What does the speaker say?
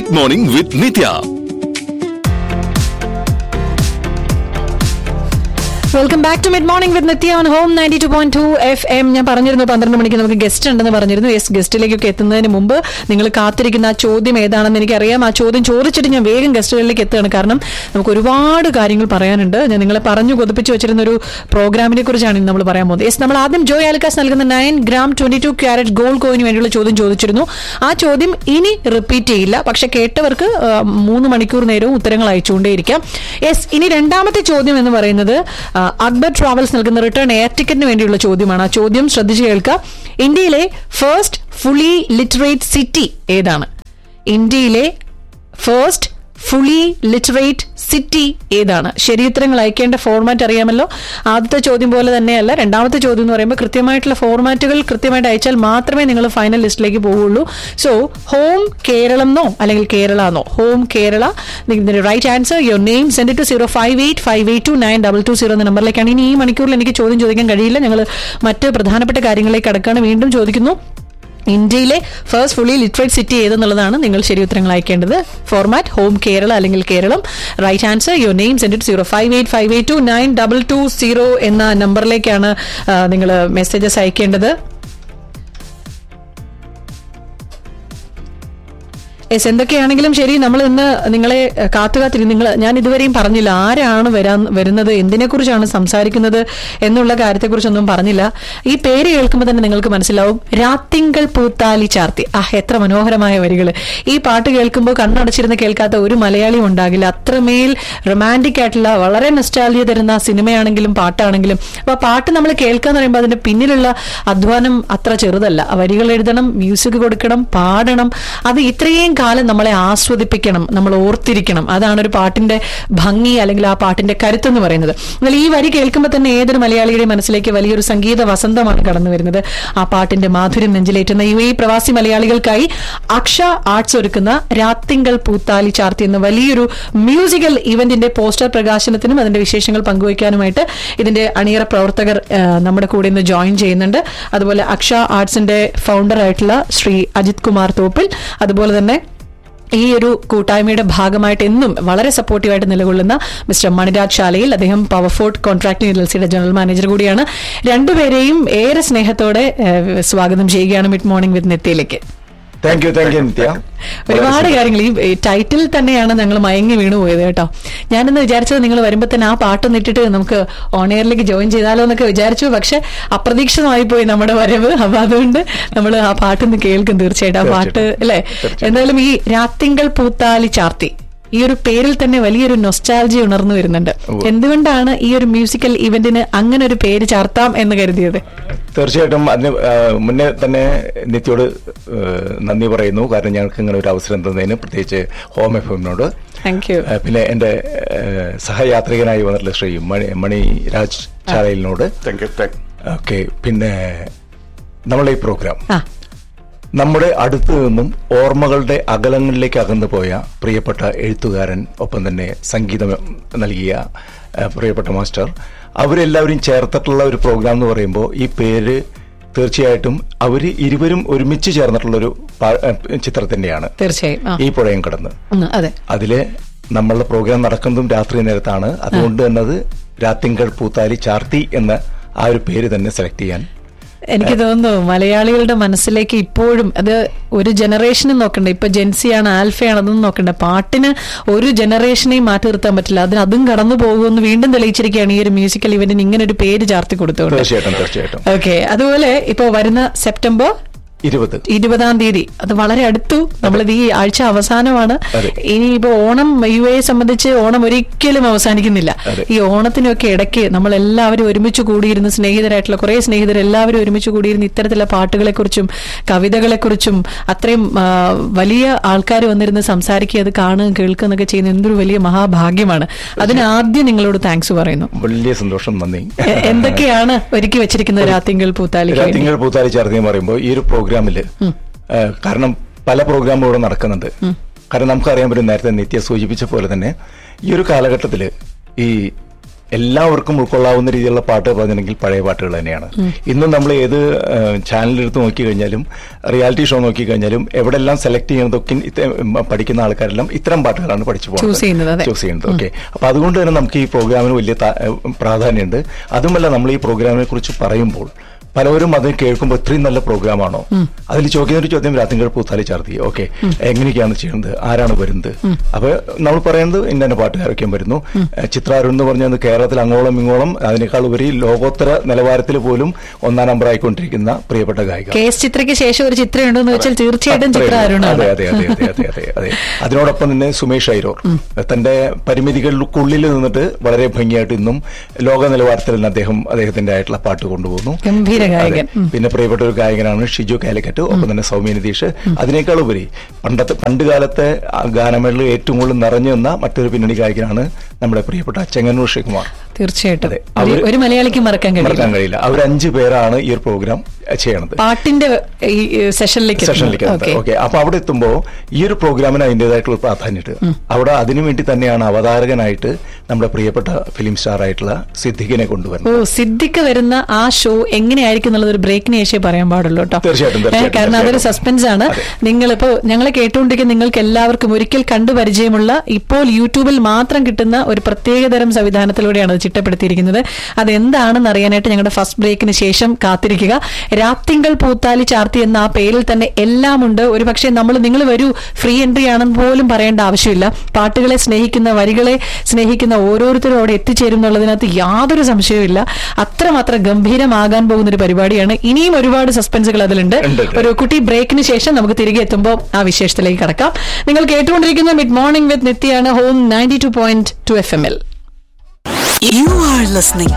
Mid morning with Nithya welcome back to mid morning with Nithya on home ninety two point two F M ഞാൻ പറഞ്ഞിരുന്നു പന്ത്രണ്ട് മണിക്ക് നമുക്ക് guest ഉണ്ടെന്ന് പറഞ്ഞിരുന്നു യെസ് ഗസ്റ്റിലേക്കൊക്കെ എത്തുന്നതിന് മുമ്പ് നിങ്ങൾ കാത്തിരിക്കുന്ന ആ ചോദ്യം ഏതാണെന്ന് എനിക്കറിയാം ആ ചോദ്യം ചോദിച്ചിട്ട് ഞാൻ വേഗം ഗസ്റ്റുകളിലേക്ക് എത്തുകയാണ് കാരണം നമുക്ക് ഒരുപാട് കാര്യങ്ങൾ പറയാനുണ്ട് ഞാൻ നിങ്ങളെ പറഞ്ഞു കൊതിപ്പിച്ച് വെച്ചിരുന്ന ഒരു പ്രോഗ്രാമിനെ കുറിച്ചാണ് ഇന്ന് നമ്മൾ പറയാൻ പോകുന്നത് യെസ് നമ്മൾ ആദ്യം ജോയ് ആൽക്കാസ് നൽകുന്ന nine gram twenty two carat gold കോയിന് വേണ്ടിയുള്ള ചോദ്യം ചോദിച്ചിരുന്നു ആ ചോദ്യം ഇനി റിപ്പീറ്റ് ചെയ്യില്ല പക്ഷെ കേട്ടവർക്ക് ആ, മൂന്ന് മണിക്കൂർ നേരവും ഉത്തരങ്ങൾ അയച്ചുകൊണ്ടേയിരിക്കാം യെസ് ഇനി രണ്ടാമത്തെ ചോദ്യം എന്ന് പറയുന്നത് ആ, അക്ബർ ട്രാവൽസ് നൽകുന്ന റിട്ടേൺ എയർ ടിക്കറ്റിന് വേണ്ടിയുള്ള ചോദ്യമാണ് ആ ചോദ്യം ശ്രദ്ധിച്ചു കേൾക്കുക ഇന്ത്യയിലെ ഫസ്റ്റ് ഫുള്ളി ലിറ്ററേറ്റ് സിറ്റി ഏതാണ് ഇന്ത്യയിലെ ഫസ്റ്റ് ഫുള്ളി ലിറ്ററേറ്റ് സിറ്റി ഏതാണ് ശരിയുത്തരങ്ങൾ അയക്കേണ്ട ഫോർമാറ്റ് അറിയാമല്ലോ ആദ്യത്തെ ചോദ്യം പോലെ തന്നെയല്ല രണ്ടാമത്തെ ചോദ്യം എന്ന് പറയുമ്പോൾ കൃത്യമായിട്ടുള്ള ഫോർമാറ്റുകൾ കൃത്യമായിട്ട് അയച്ചാൽ മാത്രമേ നിങ്ങൾ ഫൈനൽ ലിസ്റ്റിലേക്ക് പോവുള്ളൂ സോ ഹോം കേരളം എന്നോ അല്ലെങ്കിൽ കേരള എന്നോ ഹോം കേരള ഇതിന്റെ right answer your name send to zero five eight five eight two nine double two zero എന്ന നമ്പറിലേക്കാണ് ഇനി ഈ മണിക്കൂറിൽ എനിക്ക് ചോദ്യം ചോദിക്കാൻ കഴിയില്ല ഞങ്ങൾ മറ്റ് പ്രധാനപ്പെട്ട കാര്യങ്ങളിലേക്ക് കടക്കാണ് വീണ്ടും ചോദിക്കുന്നു ഇന്ത്യയിലെ ഫസ്റ്റ് ഫുള്ളി ലിറ്ററേറ്റ് സിറ്റി ഏതെന്നുള്ളതാണ് നിങ്ങൾ ശരി ഉത്തരങ്ങൾ അയക്കേണ്ടത് ഫോർമാറ്റ് ഹോം കേരള അല്ലെങ്കിൽ Keralam right answer your name send zero five eight five eight two nine double two zero എന്ന നമ്പറിലേക്കാണ് നിങ്ങൾ മെസ്സേജസ് അയക്കേണ്ടത് യെസ് എന്തൊക്കെയാണെങ്കിലും ശരി നമ്മൾ ഇന്ന് നിങ്ങളെ ഏഹ്, കാത്തു കാത്തിരി നിങ്ങൾ ഞാൻ ഇതുവരെയും പറഞ്ഞില്ല ആരാണ് വരാൻ വരുന്നത് എന്തിനെക്കുറിച്ചാണ് സംസാരിക്കുന്നത് എന്നുള്ള കാര്യത്തെക്കുറിച്ചൊന്നും പറഞ്ഞില്ല ഈ പേര് കേൾക്കുമ്പോൾ തന്നെ നിങ്ങൾക്ക് മനസ്സിലാവും രാത്തിങ്കൾ പൂത്താലി ചാർത്തി ആ എത്ര മനോഹരമായ വരികൾ ഈ പാട്ട് കേൾക്കുമ്പോൾ കണ്ണടച്ചിരുന്ന് കേൾക്കാത്ത ഒരു മലയാളിയും ഉണ്ടാകില്ല അത്രമേൽ റൊമാൻറ്റിക് ആയിട്ടുള്ള വളരെ നെസ്റ്റാലിയ തരുന്ന സിനിമയാണെങ്കിലും പാട്ടാണെങ്കിലും അപ്പൊ ആ പാട്ട് നമ്മൾ കേൾക്കാന്ന് പറയുമ്പോൾ അതിന്റെ പിന്നിലുള്ള അധ്വാനം അത്ര ചെറുതല്ല ആ വരികൾ എഴുതണം മ്യൂസിക് കൊടുക്കണം പാടണം അത് ഇത്രയും കാലം നമ്മളെ ആസ്വദിപ്പിക്കണം നമ്മൾ ഓർത്തിരിക്കണം അതാണ് ഒരു പാട്ടിന്റെ ഭംഗി അല്ലെങ്കിൽ ആ പാട്ടിന്റെ കരുത്ത് എന്ന് പറയുന്നത് എന്നാൽ ഈ വരി കേൾക്കുമ്പോൾ തന്നെ ഏതൊരു മലയാളിയുടെ മനസ്സിലേക്ക് വലിയൊരു സംഗീത വസന്തമാണ് കടന്നു വരുന്നത് ആ പാട്ടിന്റെ മാധുര്യം നെഞ്ചിലേറ്റുന്ന യു എ പ്രവാസി മലയാളികൾക്കായി അക്ഷ ആർട്സ് ഒരുക്കുന്ന രാത്തിങ്കൾ പൂത്താലി ചാർത്തി എന്ന വലിയൊരു മ്യൂസിക്കൽ ഇവന്റിന്റെ പോസ്റ്റർ പ്രകാശനത്തിനും അതിന്റെ വിശേഷങ്ങൾ പങ്കുവയ്ക്കാനുമായിട്ട് ഇതിന്റെ അണിയറ പ്രവർത്തകർ ആ, നമ്മുടെ കൂടെ ഇന്ന് ജോയിൻ ചെയ്യുന്നുണ്ട് അതുപോലെ അക്ഷ ആർട്സിന്റെ ഫൗണ്ടർ ആയിട്ടുള്ള ശ്രീ അജിത് കുമാർ തോപ്പിൽ അതുപോലെ തന്നെ ഈ ഒരു കൂട്ടായ്മയുടെ ഭാഗമായിട്ട് എന്നും വളരെ സപ്പോർട്ടീവായിട്ട് നിലകൊള്ളുന്ന മിസ്റ്റർ മണിരാജ് ശാലയിൽ അദ്ദേഹം പവർഫോർട്ട് കോൺട്രാക്ടിംഗ് ഏജൻസിയുടെ ജനറൽ മാനേജർ കൂടിയാണ് രണ്ടുപേരെയും ഏറെ സ്നേഹത്തോടെ ഏഹ്, സ്വാഗതം ചെയ്യുകയാണ് മിഡ് മോർണിംഗ് വിത്ത് നെത്തിയിലേക്ക് thank you thank you Nithya ഒരുപാട് കാര്യങ്ങൾ ഈ ഈ ടൈറ്റിൽ തന്നെയാണ് ഞങ്ങൾ മയങ്ങി വീണു പോയത് കേട്ടോ ഞാനിന്ന് വിചാരിച്ചത് നിങ്ങൾ വരുമ്പോൾ തന്നെ ആ പാട്ടൊന്ന് ഇട്ടിട്ട് നമുക്ക് ഓൺ എയറിലേക്ക് ജോയിൻ ചെയ്താലോ എന്നൊക്കെ വിചാരിച്ചു പക്ഷെ അപ്രതീക്ഷിതമായി പോയി നമ്മുടെ വരവ് അപ്പൊ അതുകൊണ്ട് നമ്മൾ ആ പാട്ടൊന്ന് കേൾക്കും തീർച്ചയായിട്ടും ആ പാട്ട് തീർച്ചയായിട്ടും. അല്ലെ തീർച്ചയായിട്ടും. എന്തായാലും ഈ രാത്തിങ്കൾ പൂത്താലി ചാർത്തി ഈ ഒരു പേരിൽ തന്നെ വലിയൊരു നൊസ്റ്റാൾജി ഉണർന്നു വരുന്നുണ്ട് ഉവ്വ്. എന്തുകൊണ്ടാണ് ഈ ഒരു മ്യൂസിക്കൽ ഇവന്റിന് അങ്ങനെ ഒരു പേര് ചാർത്താം എന്ന് കരുതിയത് തീർച്ചയായിട്ടും അതിന് ആ, മുന്നേ തന്നെ നിത്യോട് ആ, നന്ദി പറയുന്നു കാരണം ഞങ്ങൾക്ക് ഇങ്ങനെ ഒരു അവസരം തന്നതിന് പ്രത്യേകിച്ച് ഹോം എഫ് എമ്മിനോട് താങ്ക് യു പിന്നെ എന്റെ ആ, സഹയാത്രികനായി വന്നിട്ടുള്ള ശ്രീ മണി മണി രാജ് ചാലയിലിനോട് താങ്ക് യു താങ്ക് ഓക്കെ പിന്നെ നമ്മളെ ഈ പ്രോഗ്രാം ആ നമ്മുടെ അടുത്തു നിന്നും ഓർമ്മകളുടെ അകലങ്ങളിലേക്ക് അകന്നു പോയ പ്രിയപ്പെട്ട എഴുത്തുകാരൻ ഒപ്പം തന്നെ സംഗീതം നൽകിയ ആ, പ്രിയപ്പെട്ട മാസ്റ്റർ അവരെല്ലാവരും ചേർത്തിട്ടുള്ള ഒരു പ്രോഗ്രാം എന്ന് പറയുമ്പോൾ ഈ പേര് തീർച്ചയായിട്ടും അവര് ഇരുവരും ഒരുമിച്ച് ചേർന്നിട്ടുള്ള ഒരു ചിത്രം തന്നെയാണ് തീർച്ചയായും ആ ഈ പുഴയും കടന്ന് ഉം, അതെ അതില് നമ്മളുടെ പ്രോഗ്രാം നടക്കുന്നതും രാത്രി നേരത്താണ് അതുകൊണ്ട് തന്നെ അത് രാത്തിങ്കൾ പൂത്താലി ചാർത്തി എന്ന ആ ഒരു പേര് തന്നെ സെലക്ട് ചെയ്യാൻ എനിക്ക് തോന്നുന്നു മലയാളികളുടെ മനസ്സിലേക്ക് ഇപ്പോഴും അത് ഒരു ജനറേഷനും നോക്കണ്ട ഇപ്പൊ ജെൻസിയാണ് ആൽഫയാണ് അതൊന്നും നോക്കണ്ട പാട്ടിന് ഒരു ജനറേഷനെയും മാറ്റി നിർത്താൻ പറ്റില്ല അതിന് അതും കടന്നു പോകുമെന്ന് വീണ്ടും തെളിയിച്ചിരിക്കുകയാണ് ഈ ഒരു മ്യൂസിക്കൽ ഇവന്റിന് ഇങ്ങനെ ഒരു പേര് ചാർത്തി കൊടുത്തുകൊണ്ട് തീർച്ചയായിട്ടും തീർച്ചയായിട്ടും ഓക്കെ അതുപോലെ ഇപ്പൊ വരുന്ന സെപ്റ്റംബർ ഇരുപത് ഇരുപതാം തീയതി അത് വളരെ അടുത്തു നമ്മളിത് ഈ ആഴ്ച അവസാനമാണ് അതെ. ഇനിയിപ്പോ ഓണം യു എ സംബന്ധിച്ച് ഓണം ഒരിക്കലും അവസാനിക്കുന്നില്ല അതെ. ഈ ഓണത്തിനൊക്കെ ഇടയ്ക്ക് നമ്മൾ എല്ലാവരും ഒരുമിച്ച് കൂടിയിരുന്ന് സ്നേഹിതരായിട്ടുള്ള കുറെ സ്നേഹിതർ എല്ലാവരും ഒരുമിച്ച് കൂടിയിരുന്ന് ഇത്തരത്തിലുള്ള പാട്ടുകളെക്കുറിച്ചും കവിതകളെക്കുറിച്ചും അത്രയും ആ, വലിയ ആൾക്കാർ വന്നിരുന്ന് സംസാരിക്കുക അത് കാണുകയും കേൾക്കുക എന്നൊക്കെ ചെയ്യുന്ന എന്തൊരു വലിയ മഹാഭാഗ്യമാണ് അതിന് ആദ്യം നിങ്ങളോട് താങ്ക്സ് പറയുന്നു വലിയ സന്തോഷം നന്ദി എ- എന്തൊക്കെയാണ് ഒരുക്കി വെച്ചിരിക്കുന്നത് രാത്തിങ്കൾ പൂത്താലിക്ക് വേണ്ടി? തിങ്കൾ പൂത്താലി ചേർത്ത് എന്ന് പറയുമ്പോൾ ഈ ഒരു പ്രോഗ്രാമില് ഏഹ്, കാരണം പല പ്രോഗ്രാമും ഇവിടെ നടക്കുന്നുണ്ട് കാരണം നമുക്കറിയാൻ പറ്റും നേരത്തെ നിത്യ സൂചിപ്പിച്ച പോലെ തന്നെ ഈ ഒരു കാലഘട്ടത്തില് ഈ എല്ലാവർക്കും ഉൾക്കൊള്ളാവുന്ന രീതിയിലുള്ള പാട്ട് പറഞ്ഞിട്ടുണ്ടെങ്കിൽ പഴയ പാട്ടുകൾ തന്നെയാണ് ഇന്നും നമ്മൾ ഏത് ചാനലെടുത്ത് നോക്കി കഴിഞ്ഞാലും റിയാലിറ്റി ഷോ നോക്കി കഴിഞ്ഞാലും എവിടെല്ലാം സെലക്ട് ചെയ്യുന്നതൊക്കെ ഇത്ത- ഉം, പഠിക്കുന്ന ആൾക്കാരെല്ലാം ഇത്തരം പാട്ടുകളാണ് പഠിച്ചു Choose ചെയ്യുന്നത്, അതെ. ചൂസ് ചെയ്യുന്നത് ഓക്കെ അപ്പൊ അതുകൊണ്ട് തന്നെ നമുക്ക് ഈ പ്രോഗ്രാമിന് വലിയ താ- ഏഹ് പ്രാധാന്യമുണ്ട് അതുമല്ല നമ്മൾ ഈ പ്രോഗ്രാമിനെ കുറിച്ച് പറയുമ്പോൾ പലവരും അത് കേൾക്കുമ്പോൾ ഇത്രയും നല്ല പ്രോഗ്രാമാണോ അതിൽ ചോദിക്കുന്ന ഒരു ചോദ്യം രാത്രികൾ പൂത്താലി ചാർത്തി ഓക്കെ എങ്ങനെയൊക്കെയാണ് ചെയ്യുന്നത് ആരാണ് വരുന്നത് അപ്പൊ നമ്മൾ പറയുന്നത് ഇന്ന പാട്ടുകാരൊക്കെയും വരുന്നു ഏഹ് ചിത്രാരുൺ എന്ന് പറഞ്ഞാൽ കേരളത്തിൽ അങ്ങോളം ഇങ്ങോളം അതിനേക്കാൾ ഉപരി ലോകോത്തര നിലവാരത്തിൽ പോലും ഒന്നാം നമ്പർ ആയിക്കൊണ്ടിരിക്കുന്ന പ്രിയപ്പെട്ട ഗായിക കെ എസ് ചിത്രയ്ക്ക് ശേഷം ഒരു ചിത്രം ഉണ്ടെന്ന് വെച്ചാൽ തീർച്ചയായിട്ടും അത്രയേ ചിത്ര ഉള്ളൂ. അരുണാണ് അതെ അതെ അതെ അതെ അതെ അതെ അതെ അതിനോടൊപ്പം തന്നെ സുമേഷ് ഐരോർ തന്റെ പരിമിതികൾക്കുള്ളിൽ നിന്നിട്ട് വളരെ ഭംഗിയായിട്ട് ഇന്നും ലോക നിലവാരത്തിൽ തന്നെ അദ്ദേഹം അദ്ദേഹത്തിന്റെ ആയിട്ടുള്ള പാട്ട് കൊണ്ടുപോകുന്നു ഗംഭീര ഗായകൻ അതെ. പിന്നെ പ്രിയപ്പെട്ട ഒരു ഗായകനാണ് ഷിജു കാലിക്കറ്റ് ഒപ്പം തന്നെ സൗമ്യ നിതീഷ് അതിനേക്കാൾ ഉപരി പണ്ടത്തെ പണ്ട് കാലത്തെ ആ ഗാനമേളയിൽ ഏറ്റവും കൂടുതൽ നിറഞ്ഞു നിന്ന മറ്റൊരു പിന്നണി ഗായകനാണ് നമ്മുടെ പ്രിയപ്പെട്ട ചെങ്ങന്നൂർ ശ്രീകുമാർ തീർച്ചയായിട്ടും അതെ. ഒരു- അവര് ഒരു മലയാളിക്ക് മറക്കാൻ കഴിയില്ല മറക്കാൻ കഴിയില്ല അവർ അഞ്ചു പേരാണ് ഈ ഒരു പ്രോഗ്രാം ചെയ്യണത് പാട്ടിന്റെ ഈ സെഷനിലേക്ക് സെഷനിലേക്ക് ഓക്കെ ഓക്കെ അപ്പൊ അവിടെ എത്തുമ്പോ ഈ ഒരു പ്രോഗ്രാമിന് അതിൻ്റെതായിട്ടുള്ള പ്രാധാന്യമുണ്ട് അവിടെ അതിനു വേണ്ടി തന്നെയാണ് അവതാരകനായിട്ട് നമ്മുടെ പ്രിയപ്പെട്ട ഫിലിം സ്റ്റാർ ആയിട്ടുള്ള സിദ്ദിഖിനെ ഓ കൊണ്ടുവരുന്നത് സിദ്ദിഖ് വരുന്ന ആ ഷോ എങ്ങനെയായിരിക്കും എന്നുള്ളത് ഒരു ബ്രേക്കിന് ശേഷമേ പറയാൻ പാടുള്ളൂ കേട്ടോ തീർച്ചയായിട്ടും, തീർച്ചയായിട്ടും, ഏ, കാരണം അതൊരു തീർച്ചയായിട്ടും. സസ്പെൻസ് ആണ് നിങ്ങളിപ്പോ ഞങ്ങളെ കേട്ടുകൊണ്ടിരിക്കുന്ന നിങ്ങൾക്ക് എല്ലാവർക്കും ഒരിക്കൽ കണ്ടു പരിചയമുള്ള ഇപ്പോൾ യൂട്യൂബിൽ മാത്രം കിട്ടുന്ന ഒരു പ്രത്യേകതരം സംവിധാനത്തിലൂടെയാണ് അത് ചിട്ടപ്പെടുത്തിയിരിക്കുന്നത് അതെന്താണെന്ന് അറിയാനായിട്ട് ഞങ്ങളുടെ ഫസ്റ്റ് ബ്രേക്കിന് ശേഷം കാത്തിരിക്കുക രാപ്തിങ്കൾ പൂത്താലി ചാർത്തി എന്ന ആ പേരിൽ തന്നെ എല്ലാം ഉണ്ട് ഒരു പക്ഷേ നമ്മൾ നിങ്ങൾ വരൂ ഫ്രീ എൻട്രി ആണെന്ന് പോലും പറയേണ്ട ആവശ്യമില്ല പാട്ടുകളെ സ്നേഹിക്കുന്ന വരികളെ സ്നേഹിക്കുന്ന ഓരോരുത്തരും അവിടെ എത്തിച്ചേരും എന്നുള്ളതിനകത്ത് യാതൊരു സംശയവുമില്ല അത്രമാത്രം ഗംഭീരമാകാൻ പോകുന്ന ഒരു പരിപാടിയാണ് ഇനിയും ഒരുപാട് സസ്പെൻസുകൾ അതിലുണ്ട് ഉണ്ട്, ഉണ്ട്. ഒരു കുട്ടി ബ്രേക്കിന് ശേഷം നമുക്ക് തിരികെ എത്തുമ്പോൾ ആ വിശേഷത്തിലേക്ക് കടക്കാം നിങ്ങൾ കേട്ടുകൊണ്ടിരിക്കുന്ന മിഡ് മോർണിംഗ് വിത്ത് നിത്യാണ് home ninety two point two F M L You are listening